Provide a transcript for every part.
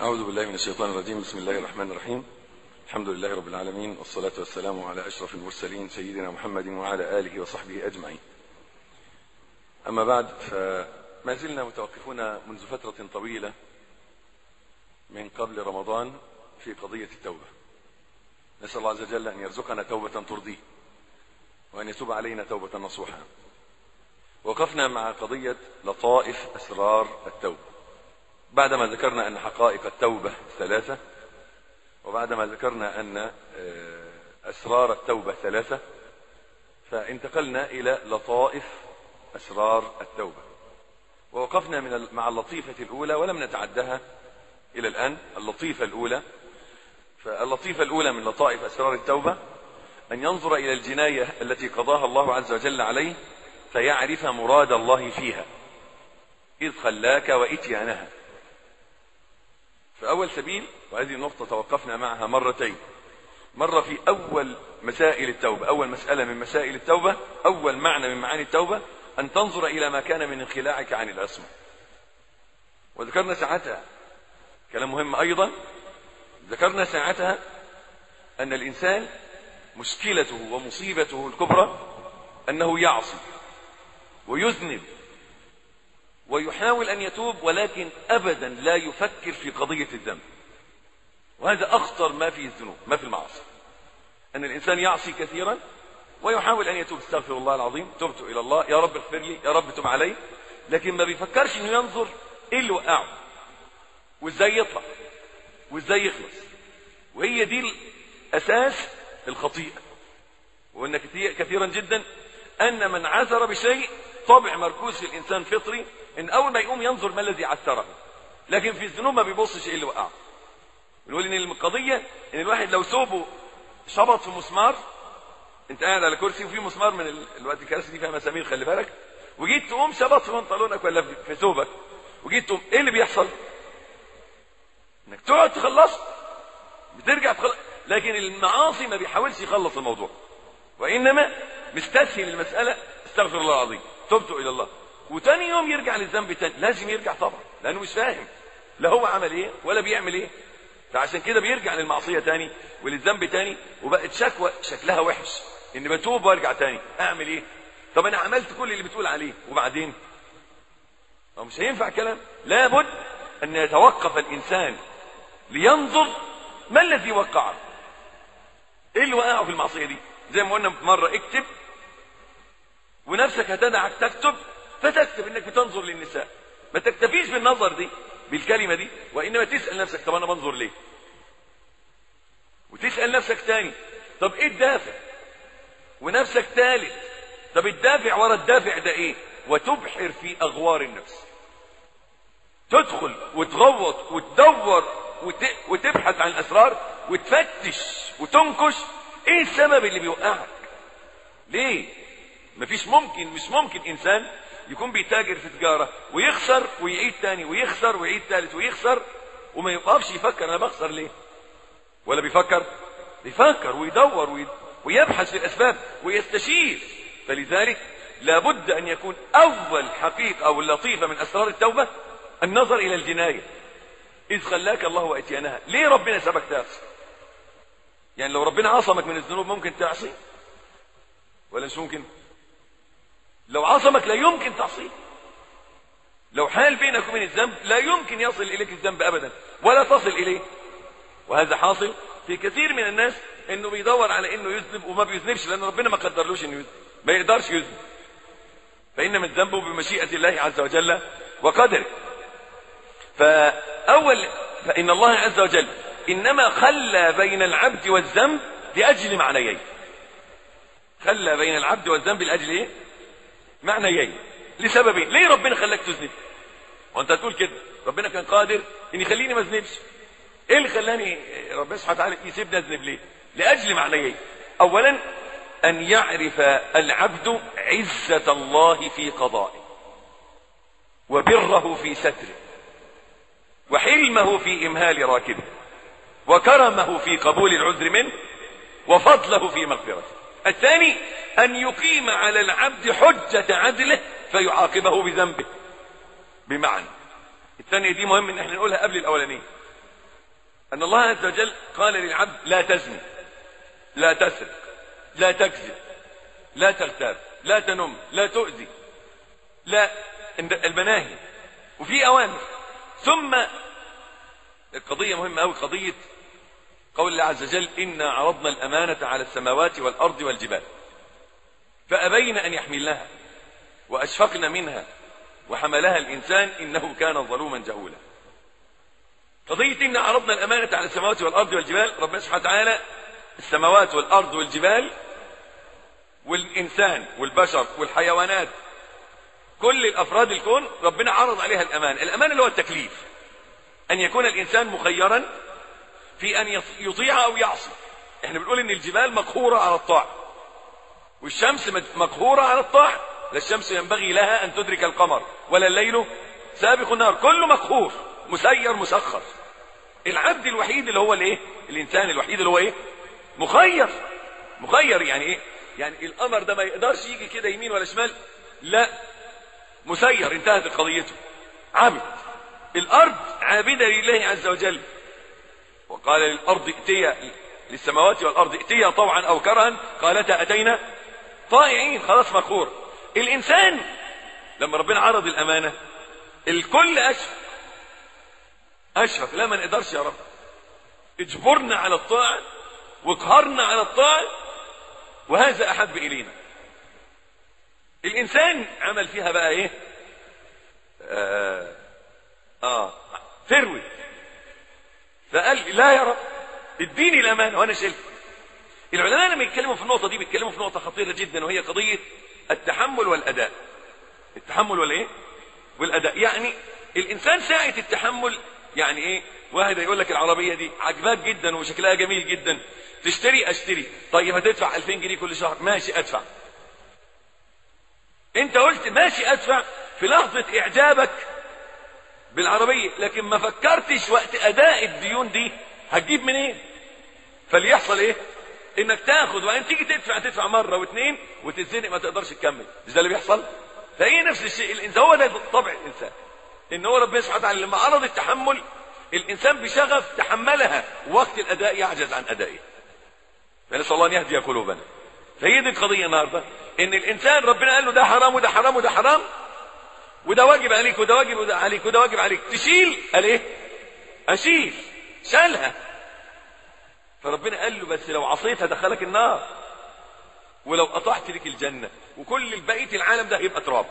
أعوذ بالله من الشيطان الرجيم بسم الله الرحمن الرحيم الحمد لله رب العالمين والصلاة والسلام على أشرف المرسلين سيدنا محمد وعلى آله وصحبه أجمعين أما بعد فما زلنا متوقفون منذ فترة طويلة من قبل رمضان في قضية التوبة نسأل الله عز وجل أن يرزقنا توبة ترضيه وأن يتوب علينا توبة نصوحا وقفنا مع قضية لطائف أسرار التوبة بعدما ذكرنا أن حقائق التوبة ثلاثة وبعدما ذكرنا أن أسرار التوبة ثلاثة فانتقلنا إلى لطائف أسرار التوبة ووقفنا من مع اللطيفة الأولى ولم نتعدها إلى الآن اللطيفة الأولى فاللطيفة الأولى من لطائف أسرار التوبة أن ينظر إلى الجناية التي قضاها الله عز وجل عليه فيعرف مراد الله فيها إذ خلاك وإتيانها فأول سبيل وهذه النقطة توقفنا معها مرتين مرة في أول مسائل التوبة أول مسألة من مسائل التوبة أول معنى من معاني التوبة أن تنظر إلى ما كان من انخلاعك عن العصمة وذكرنا ساعتها كلام مهم أيضا ذكرنا ساعتها أن الإنسان مشكلته ومصيبته الكبرى أنه يعصي ويذنب ويحاول أن يتوب ولكن أبدا لا يفكر في قضية الذنب وهذا أخطر ما في الذنوب ما في المعاصي أن الإنسان يعصي كثيرا ويحاول أن يتوب استغفر الله العظيم تبت إلى الله يا رب اغفر لي يا رب تب علي لكن ما بيفكرش أنه ينظر إيه اللي وقعه وإزاي يطلع وإزاي يخلص وهي دي أساس الخطيئة وأن كثيرا جدا أن من عثر بشيء طبع مركوز في الإنسان فطري إن أول ما يقوم ينظر ما الذي عثره لكن في الذنوب ما بيبصش إيه اللي وقعه بنقول إن القضية إن الواحد لو ثوبه شبط في مسمار أنت قاعد على كرسي وفي مسمار من الوقت الكراسي دي فيها مسامير خلي بالك وجيت تقوم شبط في بنطلونك ولا في ثوبك وجيت تقوم إيه اللي بيحصل؟ إنك تقعد تخلص بترجع تخلص لكن المعاصي ما بيحاولش يخلص الموضوع وإنما مستسهل المسألة استغفر الله العظيم تبت إلى الله وتاني يوم يرجع للذنب تاني لازم يرجع طبعا لأنه مش فاهم لا هو عمل ايه ولا بيعمل ايه فعشان كده بيرجع للمعصية تاني وللذنب تاني وبقت شكوى شكلها وحش ان بتوب وارجع تاني اعمل ايه طب انا عملت كل اللي بتقول عليه وبعدين هو مش هينفع كلام لابد ان يتوقف الانسان لينظر ما الذي وقعه ايه اللي وقعه في المعصية دي زي ما قلنا مرة اكتب ونفسك هتدعك تكتب فتكتب انك بتنظر للنساء ما تكتفيش بالنظر دي بالكلمة دي وانما تسأل نفسك طب انا بنظر ليه وتسأل نفسك تاني طب ايه الدافع ونفسك تالت طب الدافع ورا الدافع ده ايه وتبحر في اغوار النفس تدخل وتغوط وتدور وت... وتبحث عن الاسرار وتفتش وتنكش ايه السبب اللي بيوقعك ليه مفيش ممكن مش ممكن انسان يكون بيتاجر في تجارة ويخسر ويعيد تاني ويخسر ويعيد تالت ويخسر وما يقفش يفكر انا بخسر ليه ولا بيفكر بيفكر ويدور وي... ويبحث في الاسباب ويستشير فلذلك لابد ان يكون اول حقيقة او اللطيفة من اسرار التوبة النظر الى الجناية اذ خلاك الله واتيانها ليه ربنا سبك تعصي يعني لو ربنا عصمك من الذنوب ممكن تعصي ولا مش ممكن لو عصمك لا يمكن تعصيه لو حال بينك وبين الذنب لا يمكن يصل إليك الذنب أبدا ولا تصل إليه وهذا حاصل في كثير من الناس انه بيدور على انه يذنب وما بيذنبش لان ربنا ما قدرلوش انه يذنب ما يقدرش يذنب فانما الذنب بمشيئه الله عز وجل وقدره فاول فان الله عز وجل انما خلى بين العبد والذنب لاجل معنيين خلى بين العبد والذنب لاجل ايه معنيين لسببين ليه ربنا خلاك تذنب وانت تقول كده ربنا كان قادر ان يخليني ما اذنبش ايه اللي خلاني ربنا سبحانه وتعالى يسيبني اذنب ليه لاجل معنيين اولا ان يعرف العبد عزه الله في قضائه وبره في ستره وحلمه في امهال راكبه وكرمه في قبول العذر منه وفضله في مغفرته الثاني أن يقيم على العبد حجة عدله فيعاقبه بذنبه بمعنى الثانية دي مهم ان احنا نقولها قبل الأولانية أن الله عز وجل قال للعبد لا تزني لا تسرق لا تكذب لا تغتاب لا تنم لا تؤذي لا المناهي وفي أوامر ثم القضية مهمة أوي قضية قول الله عز وجل إنا عرضنا الأمانة على السماوات والأرض والجبال فأبين أن يحملنها وأشفقن منها وحملها الإنسان إنه كان ظلوما جهولا قضية إن عرضنا الأمانة على السماوات والأرض والجبال ربنا سبحانه وتعالى السماوات والأرض والجبال والإنسان والبشر والحيوانات كل الأفراد الكون ربنا عرض عليها الأمان الأمان اللي هو التكليف أن يكون الإنسان مخيرا في أن يطيع أو يعصي احنا بنقول إن الجبال مقهورة على الطاعة والشمس مقهورة على الطاعة لا الشمس ينبغي لها أن تدرك القمر ولا الليل سابق النهار كله مقهور مسير مسخر العبد الوحيد اللي هو الايه الانسان الوحيد اللي هو ايه مخير مخير يعني ايه يعني القمر ده ما يقدرش يجي كده يمين ولا شمال لا مسير انتهت قضيته عبد الارض عابده لله عز وجل وقال للارض ائتيا للسماوات والارض ائتيا طوعا او كرها قالتا اتينا طائعين خلاص مقهور الانسان لما ربنا عرض الامانه الكل اشفق اشفق لا ما نقدرش يا رب اجبرنا على الطاعه واقهرنا على الطاعه وهذا احب الينا الانسان عمل فيها بقى ايه اه, آه. فروت فقال لا يا رب اديني الامانه وانا شلت العلماء لما يتكلموا في النقطه دي بيتكلموا في نقطه خطيره جدا وهي قضيه التحمل والاداء التحمل والايه والاداء يعني الانسان ساعه التحمل يعني ايه واحد يقول لك العربيه دي عجباك جدا وشكلها جميل جدا تشتري اشتري طيب هتدفع 2000 جنيه كل شهر ماشي ادفع انت قلت ماشي ادفع في لحظه اعجابك بالعربيه لكن ما فكرتش وقت اداء الديون دي هتجيب منين فليحصل ايه انك تاخد وبعدين تيجي تدفع تدفع مره واثنين وتتزنق ما تقدرش تكمل مش ده اللي بيحصل فهي نفس الشيء الانسان هو ده طبع الانسان ان هو ربنا سبحانه وتعالى لما عرض التحمل الانسان بشغف تحملها وقت الاداء يعجز عن ادائه فنسال الله ان يهدي قلوبنا فهي دي القضيه النهارده ان الانسان ربنا قال له ده حرام وده حرام وده حرام وده واجب عليك وده واجب وده عليك وده واجب عليك تشيل قال ايه اشيل شالها فربنا قال له بس لو عصيت هدخلك النار ولو قطعت لك الجنة وكل بقية العالم ده هيبقى تراب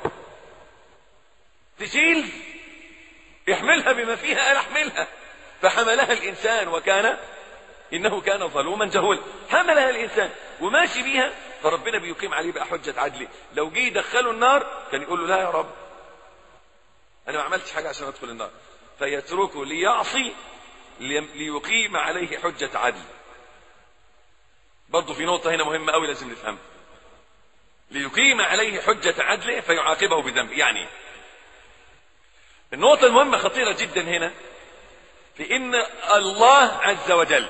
تشيل احملها بما فيها قال احملها فحملها الانسان وكان انه كان ظلوما جهولا حملها الانسان وماشي بيها فربنا بيقيم عليه بقى حجة عدله لو جه يدخله النار كان يقول له لا يا رب انا ما عملتش حاجة عشان ادخل النار فيتركه ليعصي ليقيم عليه حجة عدل برضه في نقطة هنا مهمة قوي لازم نفهمها ليقيم عليه حجة عدله فيعاقبه بذنب يعني النقطة المهمة خطيرة جدا هنا في ان الله عز وجل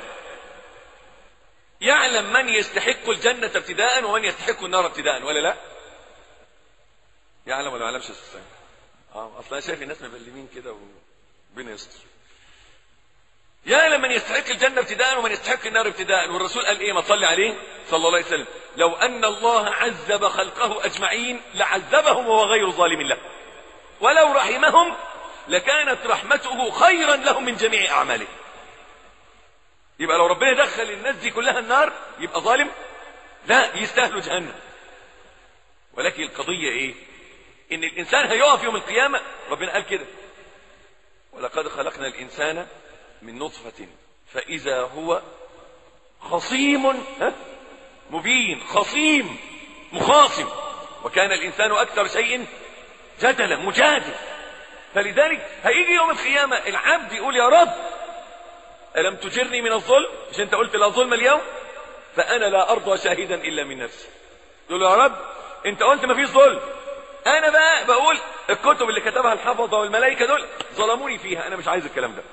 يعلم من يستحق الجنة ابتداء ومن يستحق النار ابتداء ولا لا يعلم ولا ما يعلمش السلام اه اصلا شايف الناس مبلمين كده وربنا يستر يعلم من يستحق الجنة ابتداء ومن يستحق النار ابتداء والرسول قال ايه ما صلي عليه صلى الله عليه وسلم لو ان الله عذب خلقه اجمعين لعذبهم وهو غير ظالم له ولو رحمهم لكانت رحمته خيرا لهم من جميع اعمالهم يبقى لو ربنا دخل الناس دي كلها النار يبقى ظالم لا يستاهلوا جهنم ولكن القضية ايه ان الانسان هيقف يوم القيامة ربنا قال كده ولقد خلقنا الانسان من نطفة فإذا هو خصيم ها؟ مبين خصيم مخاصم وكان الإنسان أكثر شيء جدلا مجادل فلذلك هيجي يوم القيامة العبد يقول يا رب ألم تجرني من الظلم مش أنت قلت لا ظلم اليوم فأنا لا أرضى شاهدا إلا من نفسي يقول يا رب أنت قلت ما فيش ظلم أنا بقى بقول الكتب اللي كتبها الحفظة والملائكة دول ظلموني فيها أنا مش عايز الكلام ده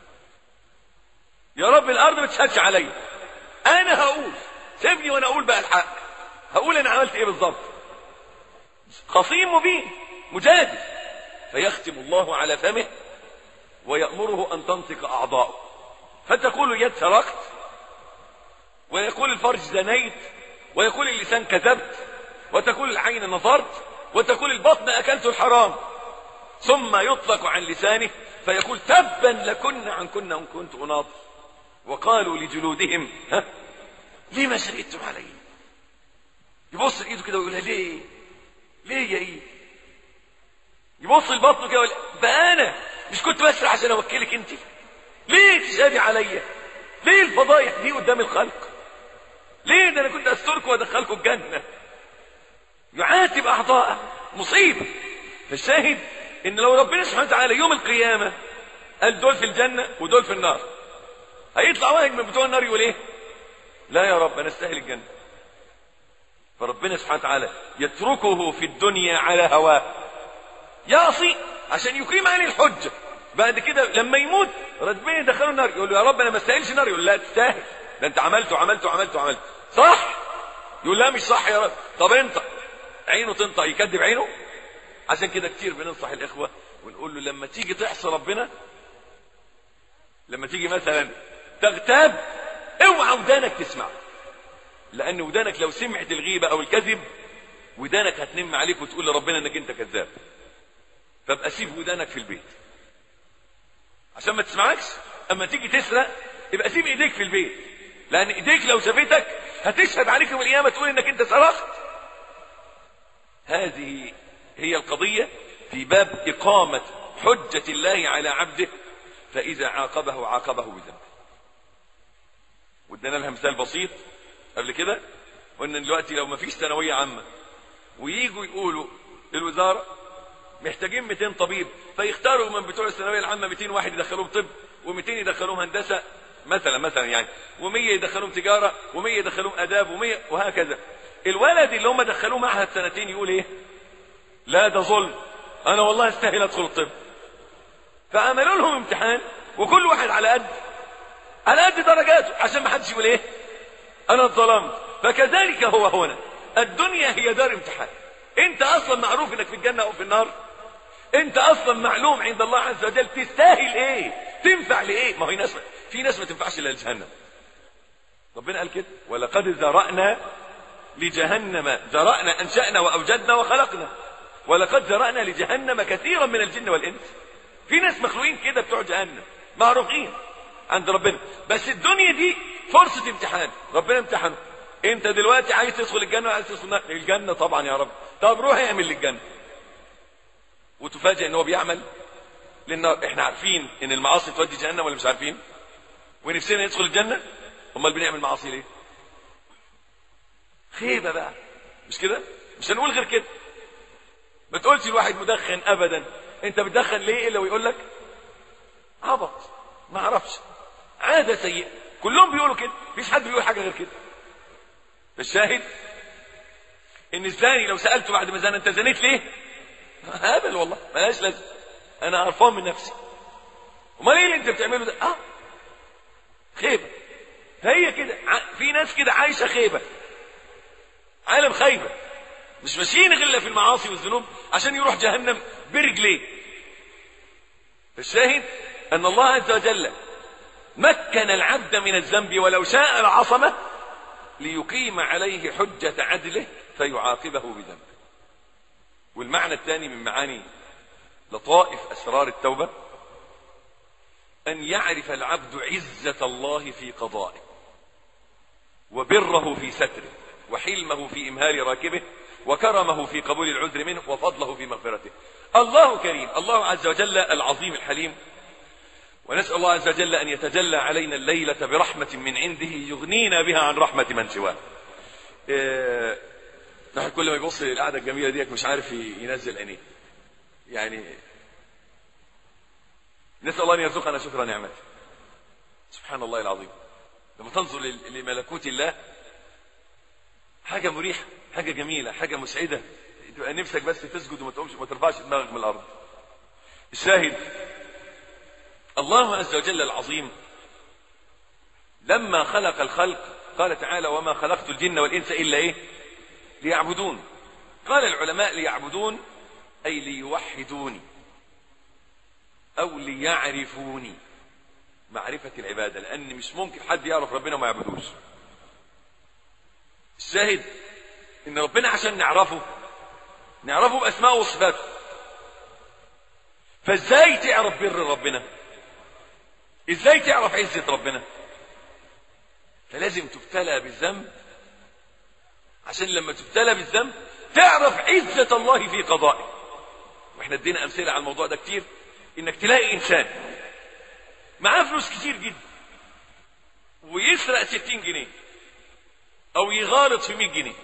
يا رب الارض ما تشهدش عليا انا هقول سيبني وانا اقول بقى الحق هقول انا عملت ايه بالظبط خصيم مبين مجادل فيختم الله على فمه ويأمره ان تنطق اعضاؤه فتقول اليد سرقت ويقول الفرج زنيت ويقول اللسان كذبت وتقول العين نظرت وتقول البطن أكلت الحرام ثم يطلق عن لسانه فيقول تبا لكن عن كنا إن كنت أناظر وقالوا لجلودهم ها لما شهدتم علي يبص لإيده كده ويقول ليه ليه يا إيد يبص لبطنه كده ويقول بقى أنا مش كنت بسرع عشان أوكلك أنت ليه تشهدي عليا ليه الفضايح دي قدام الخلق ليه ده أنا كنت أستركم وأدخلكم الجنة يعاتب أعضاءه مصيبة فالشاهد إن لو ربنا سبحانه وتعالى يوم القيامة قال دول في الجنة ودول في النار هيطلع واحد من بتوع النار يقول ايه لا يا رب انا استاهل الجنه فربنا سبحانه وتعالى يتركه في الدنيا على هواه يعصي عشان يقيم عليه الحجه بعد كده لما يموت ربنا يدخله النار يقول له يا رب انا ما استاهلش النار يقول لا تستاهل ده انت عملت وعملت وعملت وعملت صح يقول لا مش صح يا رب طب انت عينه تنطق يكذب عينه عشان كده كتير بننصح الاخوه ونقول له لما تيجي تعصي ربنا لما تيجي مثلا تغتاب اوعى ودانك تسمع لان ودانك لو سمعت الغيبه او الكذب ودانك هتنم عليك وتقول لربنا انك انت كذاب فابقى سيب ودانك في البيت عشان ما تسمعكش اما تيجي تسرق يبقى سيب ايديك في البيت لان ايديك لو شافتك هتشهد عليك يوم القيامه تقول انك انت سرقت هذه هي القضيه في باب اقامه حجه الله على عبده فاذا عاقبه عاقبه بذنبه وادينا لها مثال بسيط قبل كده قلنا دلوقتي لو ما فيش ثانويه عامه وييجوا يقولوا الوزاره محتاجين 200 طبيب فيختاروا من بتوع الثانويه العامه 200 واحد يدخلوهم طب و200 يدخلوهم هندسه مثلا مثلا يعني و100 يدخلوهم تجاره و100 يدخلوهم اداب و100 وهكذا الولد اللي هم دخلوه معهد سنتين يقول ايه لا ده ظلم انا والله استاهل ادخل الطب فعملوا لهم امتحان وكل واحد على قد على قد درجاته عشان ما حدش يقول ايه انا اتظلمت فكذلك هو هنا الدنيا هي دار امتحان انت اصلا معروف انك في الجنه او في النار انت اصلا معلوم عند الله عز وجل تستاهل ايه تنفع لايه ما هي ناس في ناس ما تنفعش الا لجهنم ربنا قال كده ولقد ذرانا لجهنم ذرانا انشانا واوجدنا وخلقنا ولقد ذرانا لجهنم كثيرا من الجن والانس في ناس مخلوقين كده بتوع جهنم معروفين عند ربنا بس الدنيا دي فرصة امتحان ربنا امتحنه انت دلوقتي عايز تدخل الجنة وعايز تدخل النار الجنة طبعا يا رب طب روح اعمل للجنة وتفاجئ ان هو بيعمل للنار احنا عارفين ان المعاصي تودي جهنم ولا مش عارفين ونفسنا ندخل الجنة امال بنعمل معاصي ليه خيبة بقى مش كده مش هنقول غير كده ما تقولش الواحد مدخن ابدا انت بتدخن ليه الا ويقول لك عبط ما اعرفش عاده سيئه كلهم بيقولوا كده مفيش حد بيقول حاجه غير كده الشاهد ان الزاني لو سالته بعد ما زنى انت زنيت ليه هبل والله ملهاش لازمه انا قرفان من نفسي امال ايه اللي انت بتعمله ده اه خيبه هي كده في ناس كده عايشه خيبه عالم خيبه مش ماشيين غير في المعاصي والذنوب عشان يروح جهنم برجليه الشاهد ان الله عز وجل مكن العبد من الذنب ولو شاء لعصمه ليقيم عليه حجة عدله فيعاقبه بذنبه والمعنى الثاني من معاني لطائف أسرار التوبة أن يعرف العبد عزة الله في قضائه وبره في ستره وحلمه في إمهال راكبه وكرمه في قبول العذر منه وفضله في مغفرته الله كريم الله عز وجل العظيم الحليم ونسأل الله عز وجل أن يتجلى علينا الليلة برحمة من عنده يغنينا بها عن رحمة من سواه إيه الواحد كل ما يبص للقعدة الجميلة ديك مش عارف ينزل عينيه يعني نسأل الله أن يرزقنا شكر نعمته سبحان الله العظيم لما تنظر لملكوت الله حاجة مريحة حاجة جميلة حاجة مسعدة تبقى نفسك بس تسجد وما تقومش وما ترفعش دماغك من الأرض الشاهد الله عز وجل العظيم لما خلق الخلق قال تعالى وما خلقت الجن والإنس إلا إيه ليعبدون قال العلماء ليعبدون أي ليوحدوني أو ليعرفوني معرفة العبادة لأن مش ممكن حد يعرف ربنا وما يعبدوش الشاهد إن ربنا عشان نعرفه نعرفه بأسماءه وصفاته فازاي تعرف بر ربنا ازاي تعرف عزة ربنا فلازم تبتلى بالذنب عشان لما تبتلى بالذنب تعرف عزة الله في قضائه واحنا ادينا امثلة على الموضوع ده كتير انك تلاقي انسان معاه فلوس كتير جدا ويسرق ستين جنيه او يغالط في مية جنيه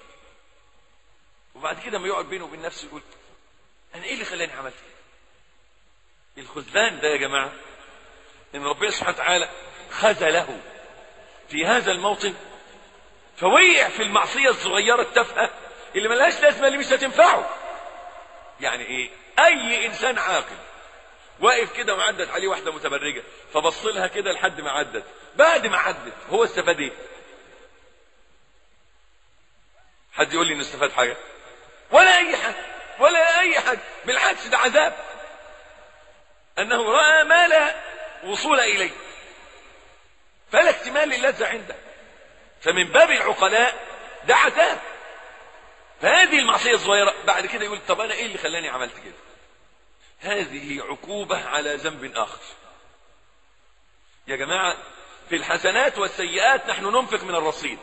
وبعد كده ما يقعد بينه وبين نفسه يقول انا ايه اللي خلاني عملت كده الخذلان ده يا جماعة ان ربنا سبحانه وتعالى خذله في هذا الموطن فوقع في المعصية الصغيرة التافهة اللي ملهاش لازمة اللي مش هتنفعه يعني ايه اي انسان عاقل واقف كده وعدت عليه واحدة متبرجة فبص لها كده لحد ما عدت بعد ما عدت هو استفاد ايه حد يقول لي انه استفاد حاجة ولا اي حاجة ولا اي حاجة بالعكس ده عذاب انه رأى ما لا وصول اليه فلا اكتمال للذة عنده فمن باب العقلاء ده عذاب فهذه المعصية الصغيرة بعد كده يقول طب انا ايه اللي خلاني عملت كده هذه عقوبة على ذنب اخر يا جماعة في الحسنات والسيئات نحن ننفق من الرصيد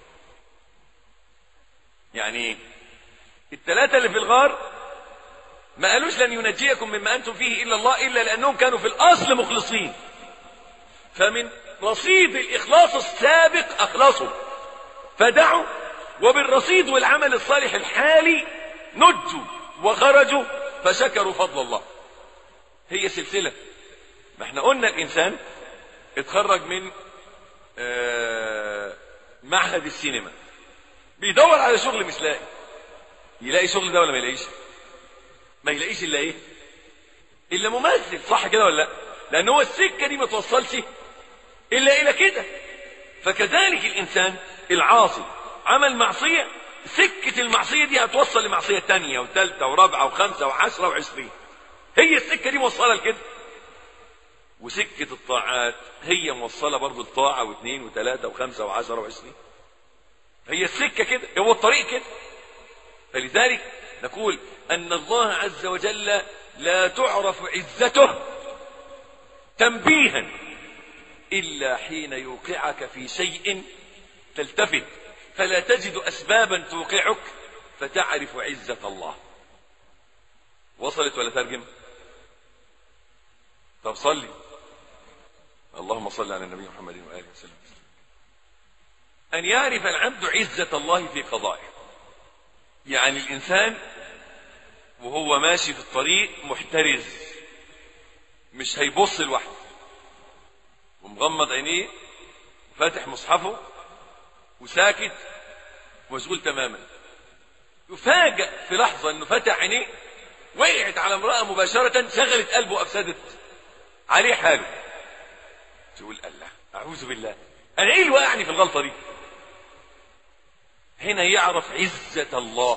يعني الثلاثة اللي في الغار ما قالوش لن ينجيكم مما أنتم فيه إلا الله إلا لأنهم كانوا في الأصل مخلصين فمن رصيد الإخلاص السابق أخلصوا فدعوا وبالرصيد والعمل الصالح الحالي نجوا وخرجوا فشكروا فضل الله هي سلسلة ما احنا قلنا الإنسان اتخرج من آه معهد السينما بيدور على شغل مش لاقي يلاقي شغل ده ولا ما يلاقيش ما يلاقيش الا ايه الا ممثل صح كده ولا لا لان هو السكه دي ما توصلش الا الى كده فكذلك الانسان العاصي عمل معصيه سكه المعصيه دي هتوصل لمعصيه تانية وثالثه ورابعه وخمسه وعشره وعشرين هي السكه دي موصله لكده وسكه الطاعات هي موصله برضه لطاعه واثنين وثلاثه وخمسه وعشره وعشرين هي السكه كده هو الطريق كده فلذلك نقول أن الله عز وجل لا تعرف عزته تنبيها إلا حين يوقعك في شيء تلتفت فلا تجد أسبابا توقعك فتعرف عزة الله وصلت ولا ترجم طب صلي اللهم صل على النبي محمد وآله وسلم أن يعرف العبد عزة الله في قضائه يعني الإنسان وهو ماشي في الطريق محترز مش هيبص لوحده ومغمض عينيه وفاتح مصحفه وساكت ومشغول تماما يفاجأ في لحظة انه فتح عينيه وقعت على امرأة مباشرة شغلت قلبه وافسدت عليه حاله تقول الله اعوذ بالله انا ايه اللي وقعني في الغلطة دي هنا يعرف عزة الله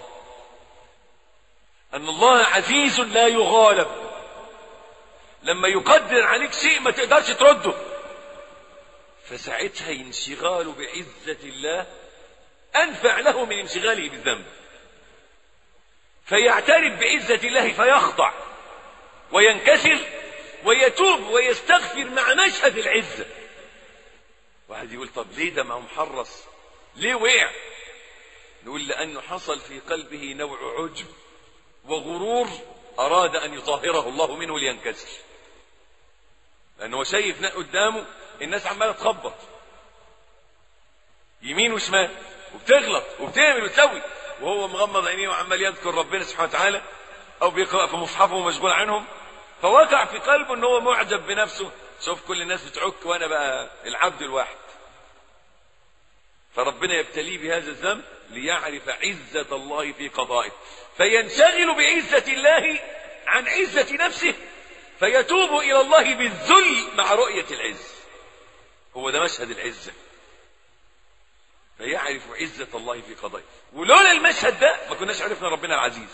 أن الله عزيز لا يغالب لما يقدر عليك شيء ما تقدرش ترده فساعتها انشغاله بعزة الله أنفع له من انشغاله بالذنب فيعترف بعزة الله فيخضع وينكسر ويتوب ويستغفر مع مشهد العزة واحد يقول طب ليه ده ما هو محرص ليه وقع نقول لأنه حصل في قلبه نوع عجب وغرور أراد أن يطهره الله منه لينكسر لأنه شايف قدامه الناس عمالة تخبط يمين وشمال وبتغلط وبتعمل وتسوي وهو مغمض عينيه وعمال يذكر ربنا سبحانه وتعالى أو بيقرأ في مصحفه ومشغول عنهم فوقع في قلبه ان هو معجب بنفسه شوف كل الناس بتعك وانا بقى العبد الواحد فربنا يبتليه بهذا الذنب ليعرف عزة الله في قضائه فينشغل بعزة الله عن عزة نفسه فيتوب إلى الله بالذل مع رؤية العز هو ده مشهد العزة فيعرف عزة الله في قضائه ولولا المشهد ده ما كناش عرفنا ربنا العزيز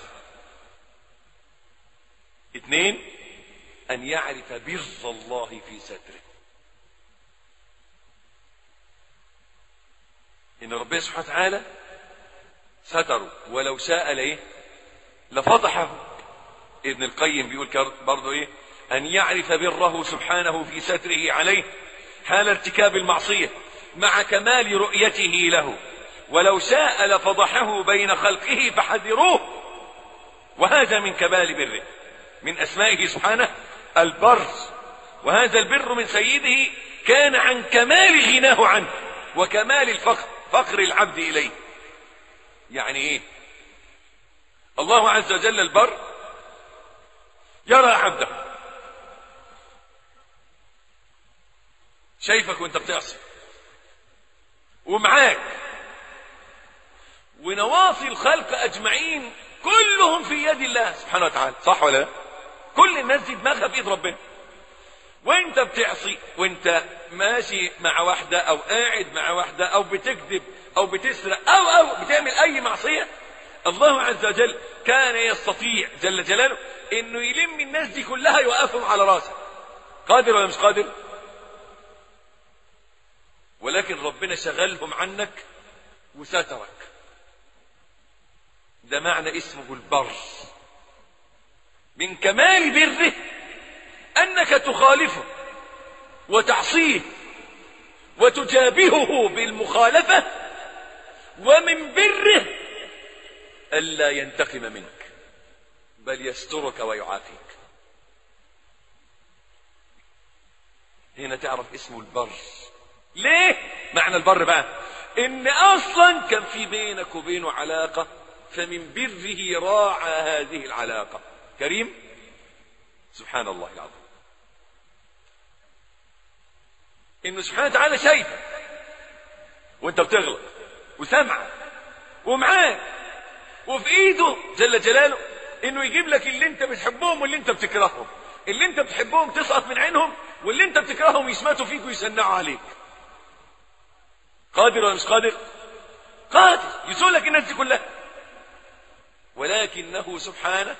اثنين أن يعرف بر الله في ستره ان ربنا سبحانه وتعالى ستره ولو شاء لايه لفضحه ابن القيم بيقول برضه ايه ان يعرف بره سبحانه في ستره عليه حال ارتكاب المعصيه مع كمال رؤيته له ولو شاء لفضحه بين خلقه فحذروه وهذا من كمال بره من اسمائه سبحانه البر وهذا البر من سيده كان عن كمال غناه عنه وكمال الفقر فقر العبد اليه يعني ايه الله عز وجل البر يرى عبده شايفك وانت بتعصي ومعاك ونواصي الخلق اجمعين كلهم في يد الله سبحانه وتعالى صح ولا لا كل الناس دي دماغها في ايد ربنا وانت بتعصي وانت ماشي مع واحدة او قاعد مع واحدة او بتكذب او بتسرق او او بتعمل اي معصية الله عز وجل كان يستطيع جل جلاله انه يلم الناس دي كلها يوقفهم على راسه قادر ولا مش قادر ولكن ربنا شغلهم عنك وسترك ده معنى اسمه البر من كمال بره انك تخالفه وتعصيه وتجابهه بالمخالفه ومن بره الا ينتقم منك بل يسترك ويعافيك هنا تعرف اسمه البر ليه معنى البر بقى ان اصلا كان في بينك وبينه علاقه فمن بره راعى هذه العلاقه كريم سبحان الله العظيم انه سبحانه وتعالى شايفك وانت بتغلط وسامعك ومعاك وفي ايده جل جلاله انه يجيب لك اللي انت بتحبهم واللي انت بتكرههم اللي انت بتحبهم تسقط من عينهم واللي انت بتكرههم يسمتوا فيك ويسنعوا عليك قادر ولا مش قادر قادر يسوق لك الناس دي كلها ولكنه سبحانه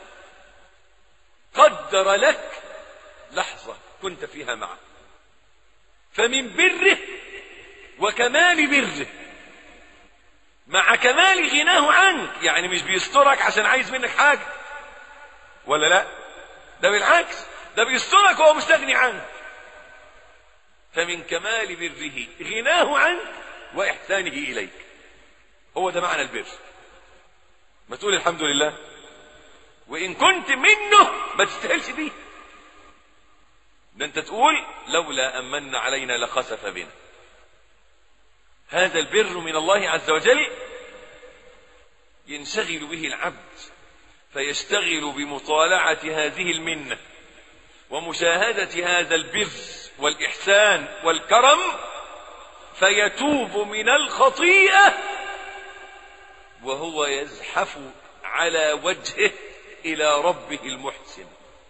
قدر لك لحظة كنت فيها معه فمن بره وكمال بره مع كمال غناه عنك يعني مش بيسترك عشان عايز منك حاجة ولا لا ده بالعكس ده بيسترك وهو مستغني عنك فمن كمال بره غناه عنك وإحسانه إليك هو ده معنى البر ما تقول الحمد لله وإن كنت منه ما تستاهلش دي ده أنت تقول لولا أمن علينا لخسف بنا هذا البر من الله عز وجل ينشغل به العبد فيشتغل بمطالعة هذه المنة ومشاهدة هذا البر والإحسان والكرم فيتوب من الخطيئة وهو يزحف على وجهه إلى ربه المحسن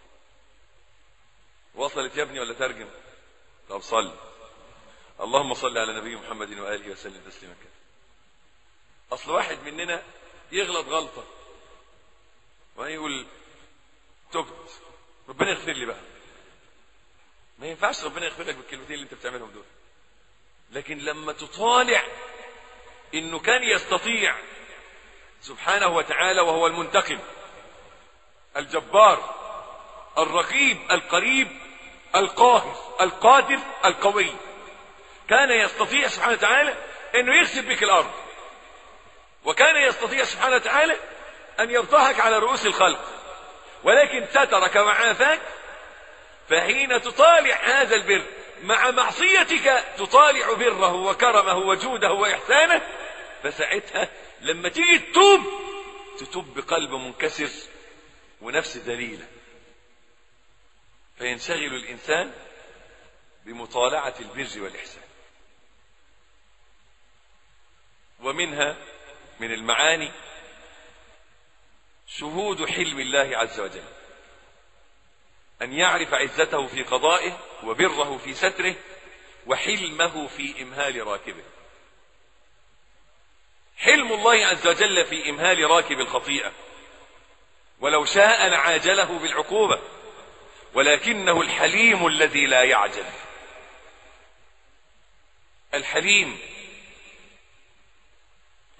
وصلت يا ابني ولا ترجم طب صل اللهم صل على نبي محمد وآله وسلم تسليما كثيرا أصل واحد مننا يغلط غلطة ويقول تبت ربنا يغفر لي بقى ما ينفعش ربنا يغفر لك بالكلمتين اللي انت بتعملهم دول لكن لما تطالع انه كان يستطيع سبحانه وتعالى وهو المنتقم الجبار الرقيب القريب القاهر القادر القوي كان يستطيع سبحانه وتعالى انه يخسف بك الارض وكان يستطيع سبحانه وتعالى ان يبطحك على رؤوس الخلق ولكن سترك وعافاك فحين تطالع هذا البر مع معصيتك تطالع بره وكرمه وجوده واحسانه فساعتها لما تيجي تتوب تتوب بقلب منكسر ونفس ذليله فينشغل الانسان بمطالعه البر والاحسان ومنها من المعاني شهود حلم الله عز وجل أن يعرف عزته في قضائه وبره في ستره وحلمه في إمهال راكبه حلم الله عز وجل في إمهال راكب الخطيئة ولو شاء لعاجله بالعقوبة ولكنه الحليم الذي لا يعجل الحليم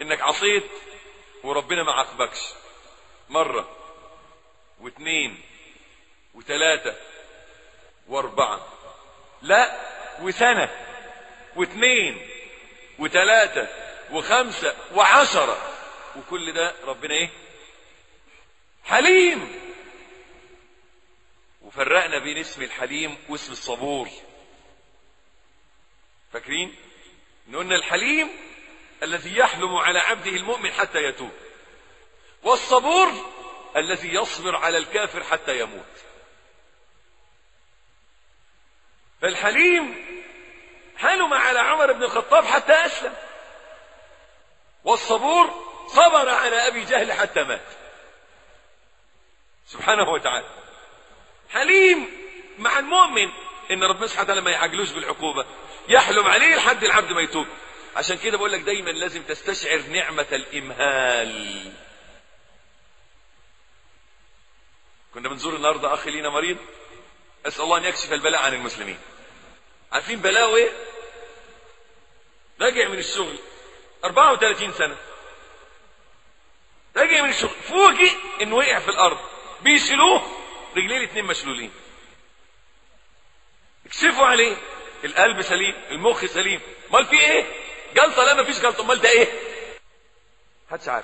انك عصيت وربنا ما عاقبكش مرة واثنين وثلاثة واربعة لا وسنة واثنين وثلاثة وخمسة وعشرة وكل ده ربنا ايه حليم وفرقنا بين اسم الحليم واسم الصبور فاكرين قلنا الحليم الذي يحلم على عبده المؤمن حتى يتوب والصبور الذي يصبر على الكافر حتى يموت فالحليم حلم على عمر بن الخطاب حتى أسلم والصبور صبر على أبي جهل حتى مات سبحانه وتعالى حليم مع المؤمن ان ربنا سبحانه وتعالى ما يعجلوش بالعقوبة يحلم عليه لحد العبد ما يتوب عشان كده بقول لك دايما لازم تستشعر نعمة الإمهال كنا بنزور النهارده اخ لينا مريض اسال الله ان يكشف البلاء عن المسلمين عارفين بلاءه ايه راجع من الشغل 34 سنه راجع من الشغل فوجئ انه وقع في الارض بيشيلوه رجليه الاثنين مشلولين اكشفوا عليه القلب سليم المخ سليم امال في ايه جلطه لا مفيش جلطه امال ده ايه محدش عارف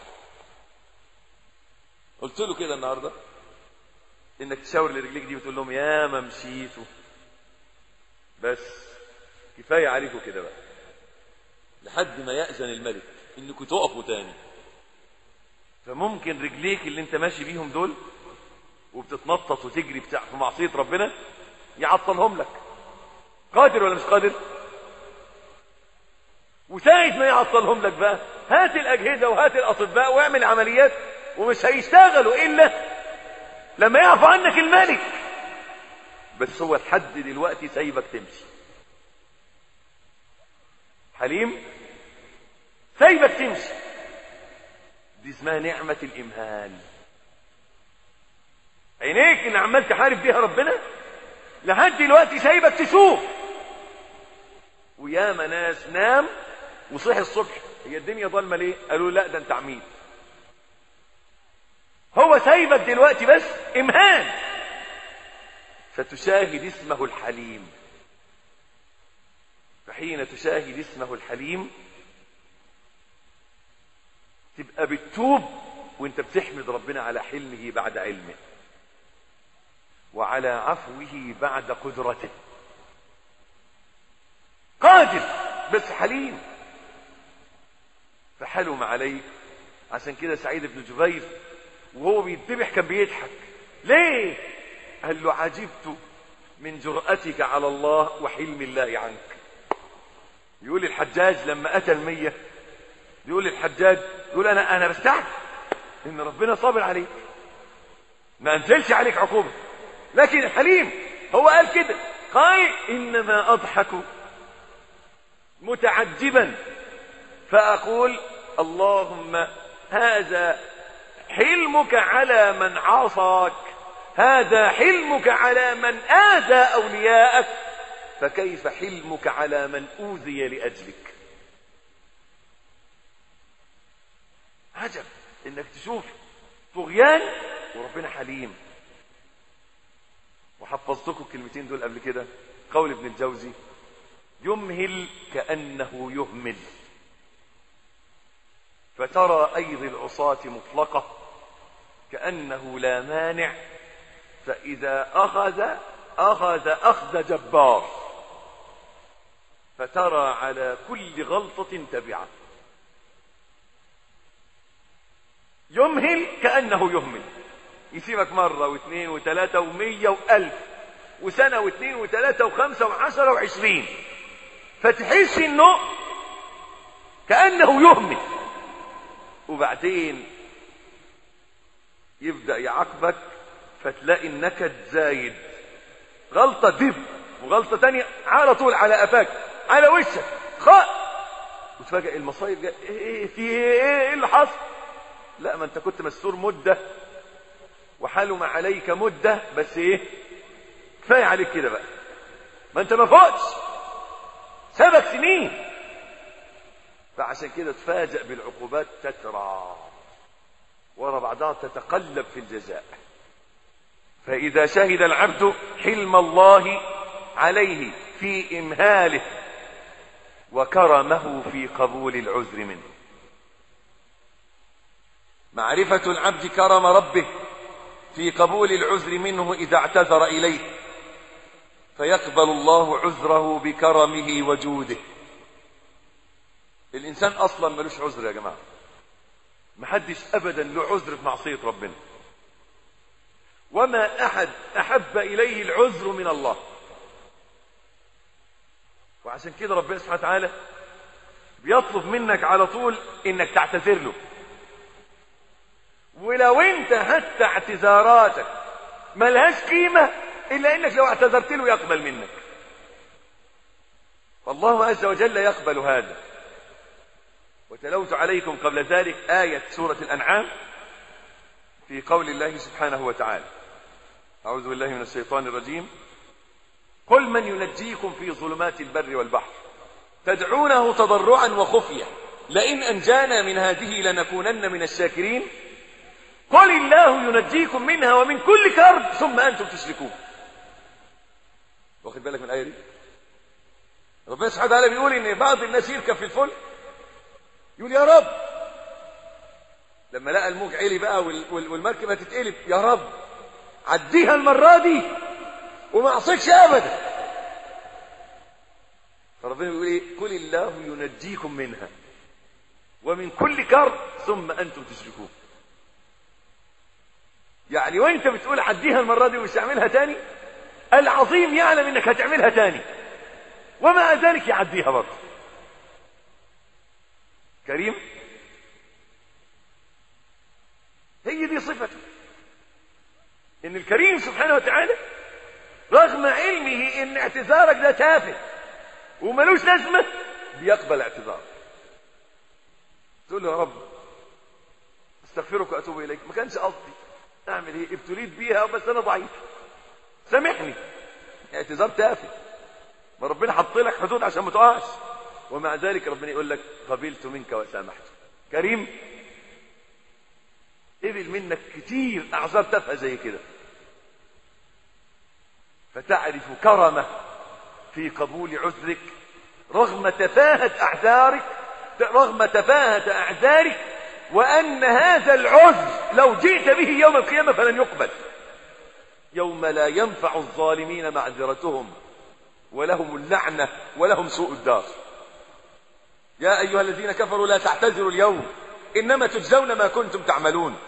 قلت له كده النهارده انك تشاور لرجليك دي وتقول لهم يا ما مشيتوا بس كفايه عليكم كده بقى لحد ما يأذن الملك انكم تقفوا تاني فممكن رجليك اللي انت ماشي بيهم دول وبتتنطط وتجري بتاع في معصيه ربنا يعطلهم لك قادر ولا مش قادر وساعة ما يعطلهم لك بقى هات الأجهزة وهات الأطباء واعمل عمليات ومش هيشتغلوا إلا لما يعفو عنك الملك بس هو لحد دلوقتي سايبك تمشي حليم سايبك تمشي دي اسمها نعمة الإمهال عينيك ان عمال تحارب بيها ربنا لحد دلوقتي سايبك تشوف وياما ناس نام وصحي الصبح هي الدنيا ضلمه ليه قالوا لا ده انت عميد هو سايبك دلوقتي بس امهان فتشاهد اسمه الحليم فحين تشاهد اسمه الحليم تبقى بتتوب وانت بتحمد ربنا على حلمه بعد علمه وعلى عفوه بعد قدرته قادر بس حليم فحلم عليه عشان كده سعيد بن جبير وهو بيتذبح كان بيضحك ليه قال له عجبت من جرأتك على الله وحلم الله عنك يقول الحجاج لما أتى المية يقول الحجاج يقول أنا أنا بستعجب إن ربنا صابر عليك ما أنزلش عليك عقوبة لكن الحليم هو قال كده قال إنما أضحك متعجبا فأقول اللهم هذا حلمك على من عصاك هذا حلمك على من آذى أولياءك فكيف حلمك على من أوذي لأجلك عجب انك تشوف طغيان وربنا حليم وحفظتكم الكلمتين دول قبل كده قول ابن الجوزي يمهل كأنه يهمل فترى أيض العصاة مطلقة كأنه لا مانع فإذا أخذ أخذ أخذ جبار فترى على كل غلطة تبعة يمهل كأنه يهمل يسيبك مرة واثنين وثلاثة ومية وألف وسنة واثنين وثلاثة وخمسة وعشرة وعشرين فتحس انه كأنه يهمل وبعدين يبدأ يعاقبك فتلاقي النكد زايد غلطة دب وغلطة تانية على طول على قفاك على وشك خاء وتفاجئ المصايب جاء ايه في ايه ايه اللي حصل لا ما انت كنت مستور مدة وحلم عليك مدة بس ايه كفاية عليك كده بقى ما انت ما فوقش سبك سنين فعشان كده تفاجأ بالعقوبات تترى ورا بعضها تتقلب في الجزاء فإذا شهد العبد حلم الله عليه في إمهاله وكرمه في قبول العذر منه معرفة العبد كرم ربه في قبول العذر منه إذا اعتذر إليه فيقبل الله عذره بكرمه وجوده الإنسان أصلا ملوش عذر يا جماعة محدش أبدا له عذر في معصية ربنا وما أحد أحب إليه العذر من الله وعشان كده ربنا سبحانه وتعالى بيطلب منك على طول انك تعتذر له ولو انت حتى اعتذاراتك ملهاش قيمة الا انك لو اعتذرت له يقبل منك والله عز وجل يقبل هذا وتلوت عليكم قبل ذلك آية سورة الأنعام في قول الله سبحانه وتعالى أعوذ بالله من الشيطان الرجيم قل من ينجيكم في ظلمات البر والبحر تدعونه تضرعا وخفية لئن أنجانا من هذه لنكونن من الشاكرين قل الله ينجيكم منها ومن كل كرب ثم أنتم تشركون واخد بالك من الآية دي ربنا سبحانه وتعالى بيقول إن بعض الناس يركب في الفلك يقول يا رب لما لقى الموج عالي بقى والمركبة تتقلب يا رب عديها المرة دي وما اعصيكش ابدا فربنا بيقول ايه قل الله ينجيكم منها ومن كل كرب ثم انتم تشركون يعني وانت بتقول عديها المره دي ومش هعملها تاني العظيم يعلم انك هتعملها تاني ومع ذلك يعديها برضه كريم هي دي صفته ان الكريم سبحانه وتعالى رغم علمه ان اعتذارك ده تافه وملوش لازمه بيقبل اعتذارك تقول له يا رب استغفرك واتوب اليك ما كانش قصدي اعمل ايه ابتليت بيها بس انا ضعيف سامحني اعتذار تافه ما ربنا حط لك حدود عشان ما تقعش ومع ذلك ربنا يقول لك قبلت منك وسامحت كريم قبل منك كتير اعذار تافهه زي كده فتعرف كرمه في قبول عذرك رغم تفاهة أعذارك رغم تفاهة أعذارك وأن هذا العذر لو جئت به يوم القيامة فلن يقبل يوم لا ينفع الظالمين معذرتهم ولهم اللعنة ولهم سوء الدار يا أيها الذين كفروا لا تعتذروا اليوم إنما تجزون ما كنتم تعملون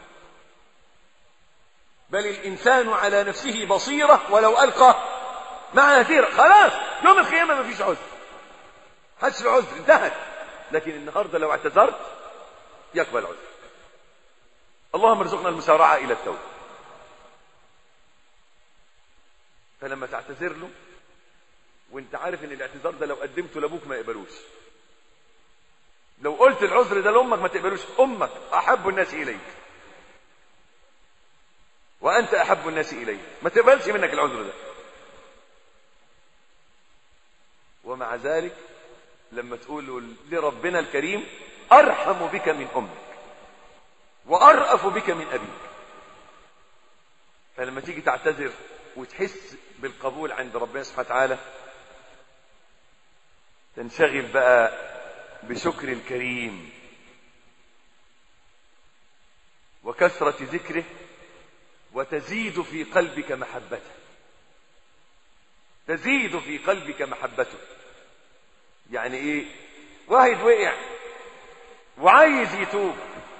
بل الإنسان على نفسه بصيرة ولو ألقى معاذير خلاص يوم القيامة ما فيش عذر حدش عذر انتهت لكن النهاردة لو اعتذرت يقبل عذر اللهم ارزقنا المسارعة إلى التوبة فلما تعتذر له وانت عارف ان الاعتذار ده لو قدمته لابوك ما يقبلوش لو قلت العذر ده لامك ما تقبلوش امك احب الناس اليك وانت احب الناس الي ما تقبلش منك العذر ده ومع ذلك لما تقول لربنا الكريم ارحم بك من امك وارأف بك من ابيك فلما تيجي تعتذر وتحس بالقبول عند ربنا سبحانه وتعالى تنشغل بقى بشكر الكريم وكثرة ذكره وتزيد في قلبك محبته تزيد في قلبك محبته يعني ايه واحد وقع وعايز يتوب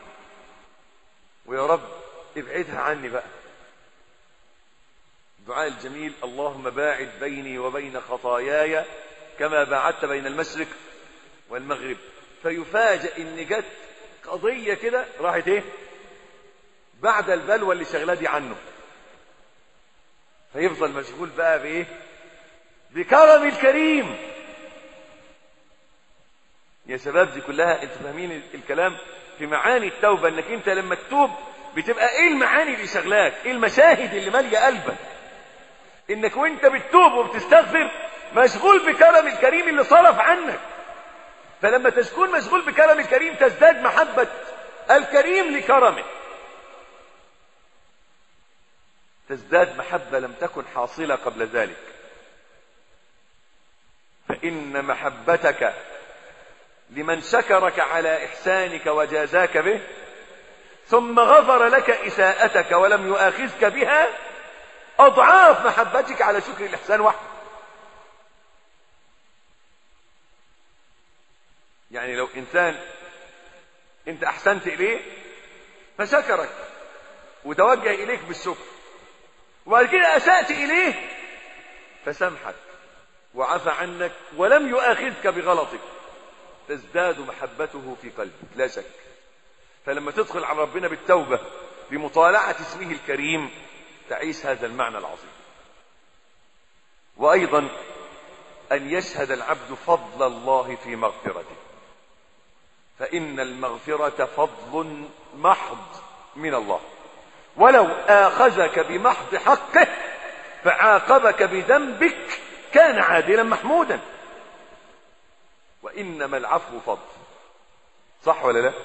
ويا رب ابعدها عني بقى الدعاء الجميل اللهم باعد بيني وبين خطاياي كما باعدت بين المشرق والمغرب فيفاجئ ان جت قضية كده راحت ايه بعد البلوى اللي شغلاه دي عنه فيفضل مشغول بقى بايه بكرم الكريم يا شباب دي كلها انتوا فاهمين الكلام في معاني التوبه انك انت لما تتوب بتبقى ايه المعاني اللي شغلاك ايه المشاهد اللي ماليه قلبك انك وانت بتتوب وبتستغفر مشغول بكرم الكريم اللي صرف عنك فلما تكون مشغول بكرم الكريم تزداد محبة الكريم لكرمه تزداد محبة لم تكن حاصلة قبل ذلك فإن محبتك لمن شكرك على إحسانك وجازاك به ثم غفر لك إساءتك ولم يؤاخذك بها أضعاف محبتك على شكر الإحسان وحده يعني لو إنسان أنت أحسنت إليه فشكرك وتوجه إليك بالشكر وبعد كده أسأت إليه فسامحك وعفى عنك ولم يؤاخذك بغلطك تزداد محبته في قلبك لا شك فلما تدخل على ربنا بالتوبة بمطالعة اسمه الكريم تعيش هذا المعنى العظيم وأيضا أن يشهد العبد فضل الله في مغفرته فإن المغفرة فضل محض من الله ولو آخذك بمحض حقه فعاقبك بذنبك كان عادلا محمودا وإنما العفو فضل صح ولا لا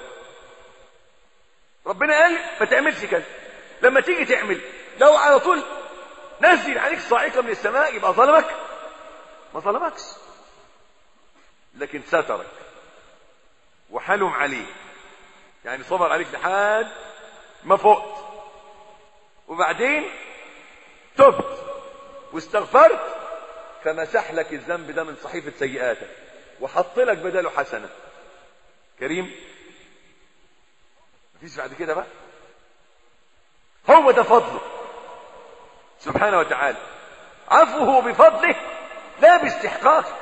ربنا قال ما تعملش كذا لما تيجي تعمل لو على طول نزل عليك صاعقة من السماء يبقى ظلمك ما ظلمكش لكن سترك وحلم عليك يعني صبر عليك لحد ما فقت وبعدين تبت واستغفرت فمسح لك الذنب ده من صحيفة سيئاتك وحط لك بداله حسنة كريم مفيش بعد كده بقى هو ده فضله سبحانه وتعالى عفوه بفضله لا باستحقاقه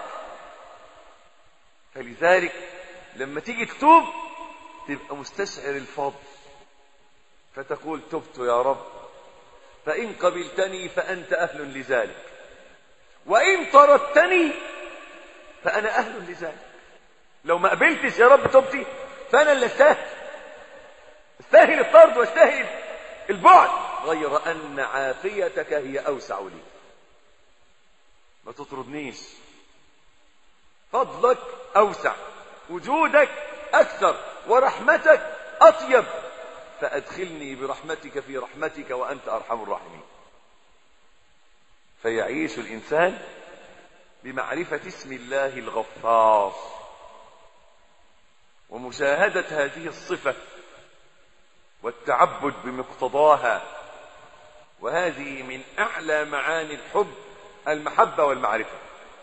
فلذلك لما تيجي تتوب تبقى مستشعر الفضل فتقول تبت يا رب فإن قبلتني فأنت أهل لذلك وإن طردتني فأنا أهل لذلك لو ما قبلتش يا رب توبتي فأنا اللي استاهل استاهل الطرد واستاهل البعد غير أن عافيتك هي أوسع لي ما تطردنيش فضلك أوسع وجودك أكثر ورحمتك أطيب فأدخلني برحمتك في رحمتك وأنت أرحم الراحمين فيعيش الإنسان بمعرفة اسم الله الغفار ومشاهدة هذه الصفة والتعبد بمقتضاها وهذه من أعلى معاني الحب المحبة والمعرفة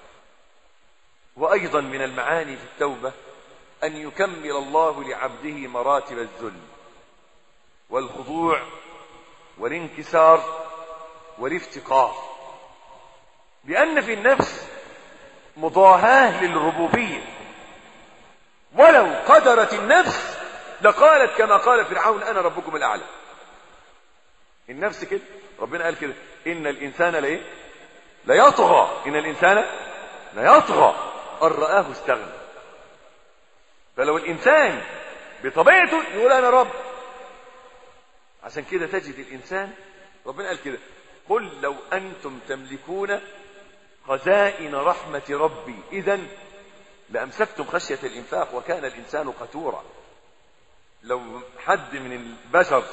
وأيضا من المعاني في التوبة أن يكمل الله لعبده مراتب الذل والخضوع والانكسار والافتقار لأن في النفس مضاهاة للربوبية ولو قدرت النفس لقالت كما قال فرعون أنا ربكم الأعلى النفس كده ربنا قال كده إن الإنسان لإيه ليطغى إن الإنسان ليطغى أن رآه استغنى فلو الإنسان بطبيعته يقول أنا رب عشان كده تجد الإنسان ربنا قال كده قل لو أنتم تملكون خزائن رحمة ربي إذا لأمسكتم خشية الإنفاق وكان الإنسان قتورا لو حد من البشر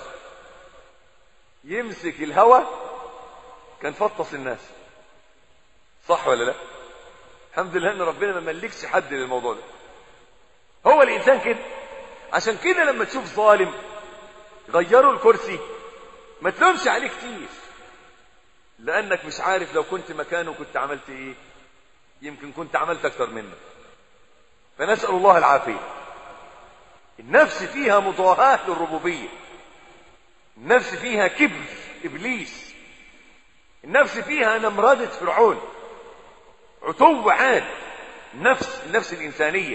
يمسك الهوى كان فطس الناس صح ولا لا الحمد لله ان ربنا ما ملكش حد للموضوع ده هو الانسان كده عشان كده لما تشوف ظالم غيروا الكرسي ما تلومش عليه كتير لانك مش عارف لو كنت مكانه كنت عملت ايه يمكن كنت عملت اكتر منه فنسال الله العافيه النفس فيها مضاهاه للربوبيه النفس فيها كبر ابليس النفس فيها نمرده فرعون عتو عاد النفس النفس الانسانيه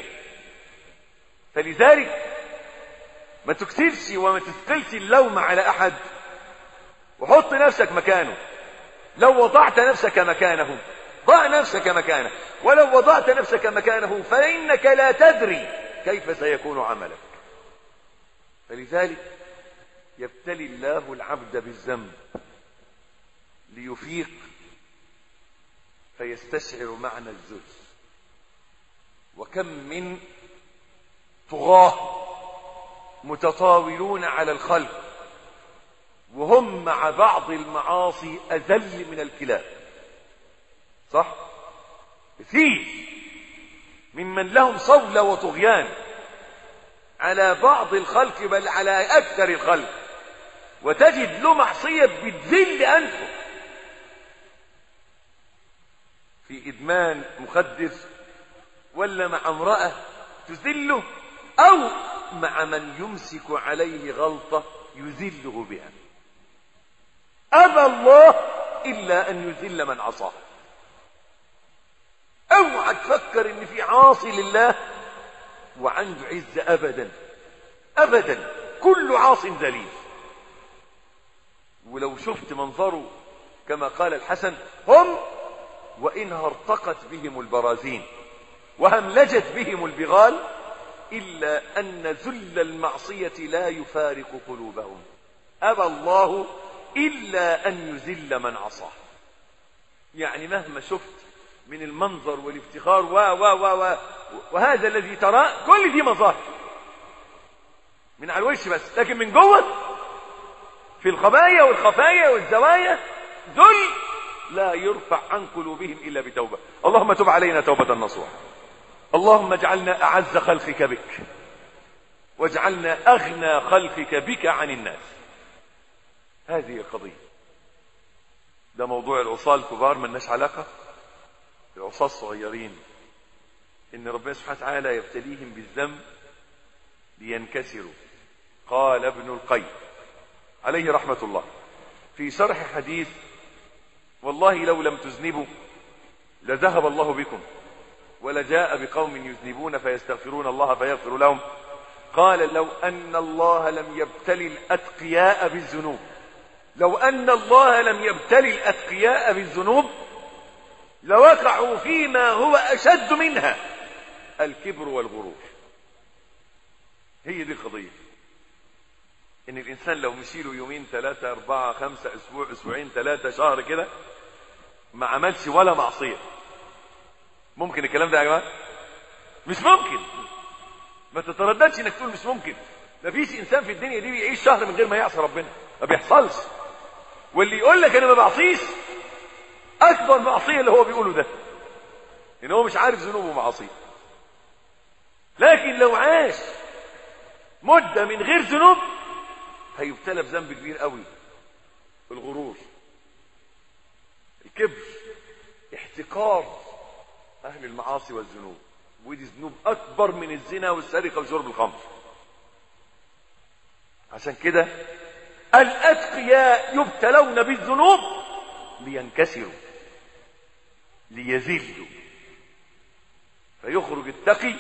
فلذلك ما تكثرش وما تثقلش اللوم على احد وحط نفسك مكانه لو وضعت نفسك مكانه ضع نفسك مكانه ولو وضعت نفسك مكانه فإنك لا تدري كيف سيكون عملك فلذلك يبتلي الله العبد بالذنب ليفيق فيستشعر معنى الذل وكم من طغاة متطاولون على الخلق وهم مع بعض المعاصي أذل من الكلاب صح كثير ممن لهم صولة وطغيان على بعض الخلق بل على أكثر الخلق وتجد له معصية بتذل أنفه في إدمان مخدر ولا مع امرأة تذله أو مع من يمسك عليه غلطة يذله بها أبى الله إلا أن يذل من عصاه اوعى تفكر ان في عاصي لله وعنده عزة ابدا ابدا كل عاص ذليل ولو شفت منظره كما قال الحسن هم وإنها ارتقت بهم البرازين وهملجت بهم البغال إلا أن ذل المعصية لا يفارق قلوبهم أبى الله إلا أن يذل من عصاه يعني مهما شفت من المنظر والافتخار و و و و وهذا الذي تراه كل دي مظاهر من على الوش بس لكن من جوه في الخبايا والخفايا والزوايا ذل لا يرفع عن قلوبهم إلا بتوبة اللهم تب علينا توبة نصوحة اللهم اجعلنا أعز خلقك بك واجعلنا أغنى خلقك بك عن الناس هذه القضية ده موضوع العصاة الكبار ملناش علاقة العصاة الصغيرين إن ربنا سبحانه وتعالى يبتليهم بالذنب لينكسروا قال ابن القيم عليه رحمة الله في شرح حديث والله لو لم تذنبوا لذهب الله بكم ولجاء بقوم يذنبون فيستغفرون الله فيغفر لهم قال لو أن الله لم يبتلي الأتقياء بالذنوب لو أن الله لم يبتلي الأتقياء بالذنوب لوقعوا فيما هو أشد منها الكبر والغرور هي دي القضية إن الإنسان لو مشيله يومين ثلاثة أربعة خمسة أسبوع أسبوعين ثلاثة شهر كده ما عملش ولا معصية ممكن الكلام ده يا جماعة مش ممكن ما تترددش انك تقول مش ممكن ما فيش انسان في الدنيا دي بيعيش شهر من غير ما يعصي ربنا ما بيحصلش واللي يقول لك انا ما بعصيش اكبر معصيه اللي هو بيقوله ده ان هو مش عارف ذنوبه ومعاصيه لكن لو عاش مده من غير ذنوب هيبتلى بذنب كبير قوي الغرور الكبر احتقار اهل المعاصي والذنوب ودي ذنوب اكبر من الزنا والسرقه وشرب الخمر عشان كده الاتقياء يبتلون بالذنوب لينكسروا ليذلوا فيخرج التقي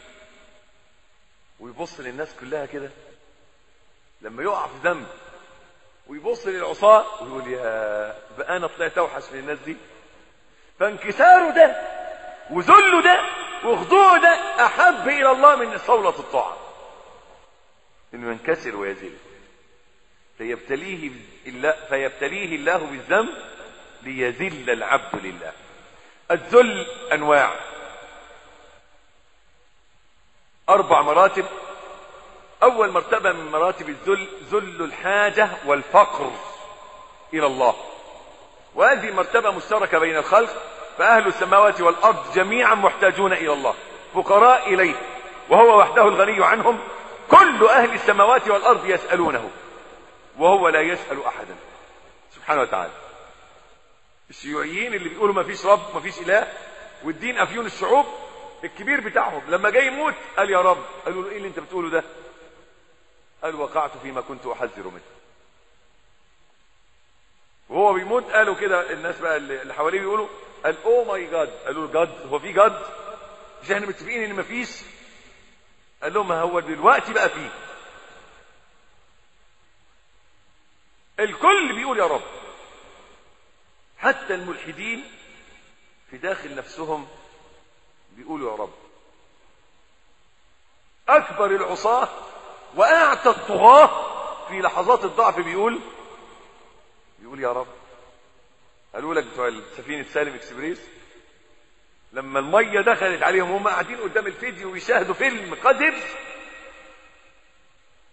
ويبص للناس كلها كده لما يقع في ذنب ويبص للعصاة ويقول يا بقى انا طلعت اوحش من الناس دي فانكساره ده وذله ده وخضوعه ده احب الى الله من صولة الطاعة انه ينكسر ويزل فيبتليه الله فيبتليه الله بالذنب ليذل العبد لله الذل انواع اربع مراتب اول مرتبه من مراتب الذل ذل الحاجه والفقر الى الله وهذه مرتبه مشتركه بين الخلق فاهل السماوات والارض جميعا محتاجون الى الله فقراء اليه وهو وحده الغني عنهم كل اهل السماوات والارض يسالونه وهو لا يسال احدا سبحانه وتعالى الشيوعيين اللي بيقولوا ما فيش رب ما فيش اله والدين افيون الشعوب الكبير بتاعهم لما جاي يموت قال يا رب قالوا له ايه اللي انت بتقوله ده قال وقعت فيما كنت احذر منه وهو بيموت قالوا كده الناس بقى اللي حواليه بيقولوا قال او ماي جاد قالوا له جاد هو في جاد مش احنا متفقين ان مفيش قال لهم ما هو دلوقتي بقى فيه الكل بيقول يا رب حتى الملحدين في داخل نفسهم بيقولوا يا رب اكبر العصاه واعتى الطغاه في لحظات الضعف بيقول بيقول يا رب قالوا لك بتوع سفينه سالم اكسبريس لما الميه دخلت عليهم هم قاعدين قدام الفيديو ويشاهدوا فيلم قذر